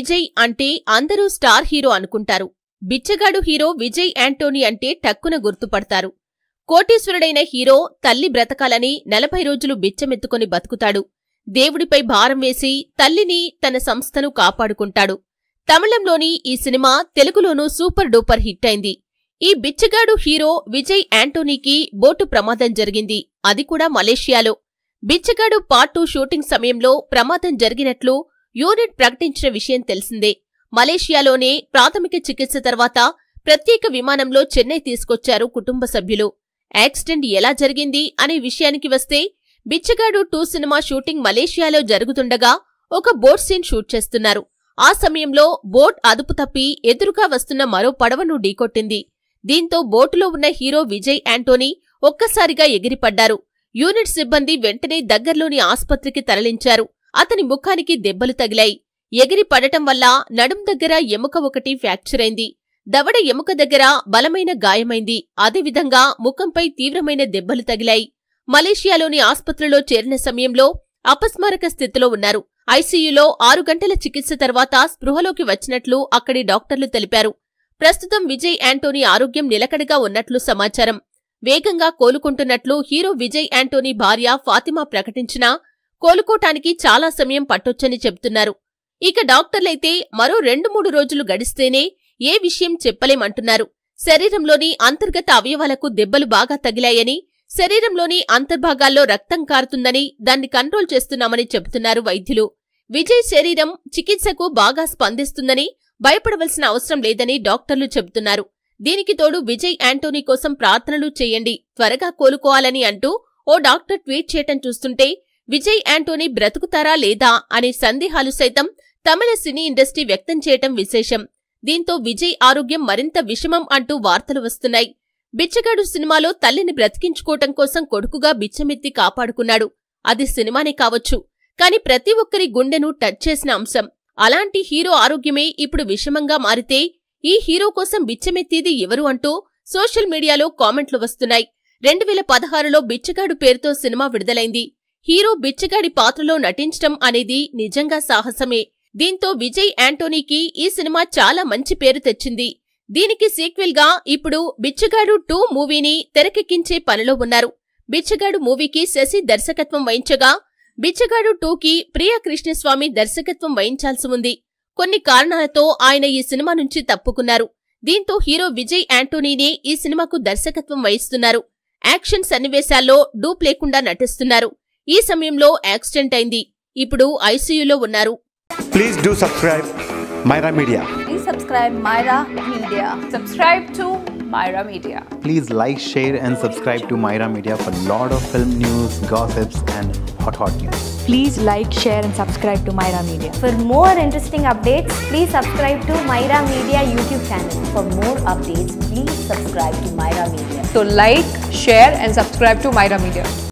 విజయ్ అంటే అందరూ star hero అనుకుంటారు బిచ్చగాడు హీరో విజయ్ యాంటోనీ అంటే టక్కున గుర్తుపడతారు కోటీశ్వరుడైన హీరో తల్లి బ్రతకాలని నలభై రోజులు బిచ్చమెత్తుకొని బతుకుతాడు దేవుడిపై భారం వేసి తల్లిని తన సంస్థను కాపాడుకుంటాడు తమిళంలోని ఈ సినిమా తెలుగులోనూ సూపర్ డూపర్ హిట్ అయింది ఈ బిచ్చగాడు హీరో విజయ్ యాంటోనీకి బోటు ప్రమాదం జరిగింది అది కూడా మలేషియాలో బిచ్చగాడు పార్ట్ టూ షూటింగ్ సమయంలో ప్రమాదం జరిగినట్లు యూనిట్ ప్రకటించిన విషయం తెలిసిందే మలేషియాలోనే ప్రాథమిక చికిత్స తర్వాత ప్రత్యేక విమానంలో చెన్నై తీసుకొచ్చారు కుటుంబ సభ్యులు యాక్సిడెంట్ ఎలా జరిగింది అనే విషయానికి వస్తే బిచ్చగాడు టూ సినిమా షూటింగ్ మలేషియాలో జరుగుతుండగా ఒక బోట్ సీన్ షూట్ చేస్తున్నారు ఆ సమయంలో బోట్ అదుపు తప్పి ఎదురుగా వస్తున్న మరో పడవను ఢీకొట్టింది దీంతో బోటులో ఉన్న హీరో విజయ్ యాంటోనీ ఒక్కసారిగా ఎగిరిపడ్డారు యూనిట్ సిబ్బంది వెంటనే దగ్గర్లోని ఆస్పత్రికి తరలించారు అతని ముఖానికి దెబ్బలు తగిలాయి ఎగిరి పడటం వల్ల నడుం దగ్గర ఎముక ఒకటి ఫ్రాక్చర్ అయింది దవడ ఎముక దగ్గర బలమైన గాయమైంది అదేవిధంగా ముఖంపై తీవ్రమైన దెబ్బలు తగిలాయి మలేషియాలోని ఆస్పత్రిలో చేరిన సమయంలో అపస్మారక స్థితిలో ఉన్నారు ఐసీయూలో ఆరు గంటల చికిత్స తర్వాత స్పృహలోకి వచ్చినట్లు అక్కడి డాక్టర్లు తెలిపారు ప్రస్తుతం విజయ్ యాంటోనీ ఆరోగ్యం నిలకడగా ఉన్నట్లు సమాచారం వేగంగా కోలుకుంటున్నట్లు హీరో విజయ్ యాంటోనీ భార్య ఫాతిమా ప్రకటించినా కోలుకోటానికి చాలా సమయం పట్టొచ్చని చెబుతున్నారు ఇక డాక్టర్లైతే మరో రెండు మూడు రోజులు గడిస్తేనే ఏ విషయం చెప్పలేమంటున్నారు శరీరంలోని అంతర్గత అవయవాలకు దెబ్బలు బాగా తగిలాయని శరీరంలోని అంతర్భాగాల్లో రక్తం కారుతుందని దాన్ని కంట్రోల్ చేస్తున్నామని చెబుతున్నారు వైద్యులు విజయ్ శరీరం చికిత్సకు బాగా స్పందిస్తుందని భయపడవలసిన అవసరం లేదని డాక్టర్లు చెబుతున్నారు దీనికి తోడు విజయ్ యాంటోనీ కోసం ప్రార్థనలు చేయండి త్వరగా కోలుకోవాలని అంటూ ఓ డాక్టర్ ట్వీట్ చేయటం చూస్తుంటే విజయ్ యాంటోనీ బ్రతుకుతారా లేదా అనే సందేహాలు సైతం తమిళ సినీ ఇండస్ట్రీ వ్యక్తం చేయటం విశేషం దీంతో విజయ్ ఆరోగ్యం మరింత విషమం అంటూ వార్తలు వస్తున్నాయి బిచ్చగాడు సినిమాలో తల్లిని బ్రతికించుకోవటం కోసం కొడుకుగా బిచ్చమెత్తి కాపాడుకున్నాడు అది సినిమానే కావచ్చు కాని ప్రతి ఒక్కరి గుండెను టచ్ చేసిన అంశం అలాంటి హీరో ఆరోగ్యమే ఇప్పుడు విషమంగా మారితే ఈ హీరో కోసం బిచ్చమెత్తేది ఎవరు అంటూ సోషల్ మీడియాలో కామెంట్లు వస్తున్నాయి రెండు వేల పదహారులో బిచ్చగాడు పేరుతో సినిమా విడుదలైంది హీరో బిచ్చగాడి పాత్రలో నటించటం అనేది నిజంగా సాహసమే దీంతో విజయ్ యాంటోనీకి ఈ సినిమా చాలా మంచి పేరు తెచ్చింది దీనికి సీక్వెల్ గా ఇప్పుడు బిచ్చగాడు టూ మూవీని తెరకెక్కించే పనిలో ఉన్నారు బిచ్చగాడు మూవీకి శశి దర్శకత్వం వహించగా బిచ్చగాడు టూకి ప్రియా కృష్ణస్వామి దర్శకత్వం వహించాల్సి ఉంది కొన్ని కారణాలతో ఆయన ఈ సినిమా నుంచి తప్పుకున్నారు దీంతో హీరో విజయ్ యాంటోనీనే ఈ సినిమాకు దర్శకత్వం వహిస్తున్నారు యాక్షన్ సన్నివేశాల్లో డూప్ లేకుండా నటిస్తున్నారు ఈ సమయంలో యాక్సిడెంట్ అయింది ఇప్పుడు ఐసీయూలో ఉన్నారు Please do subscribe Myra Media. Please subscribe Myra Media. Subscribe to Myra Media. Please like, share, and subscribe to Myra Media for lot of film news, gossips, and hot hot news. Please like, share, and subscribe to Myra Media. For more interesting updates, please subscribe to Myra Media YouTube channel. For more updates, please subscribe to Myra Media. So like, share and subscribe to Myra Media.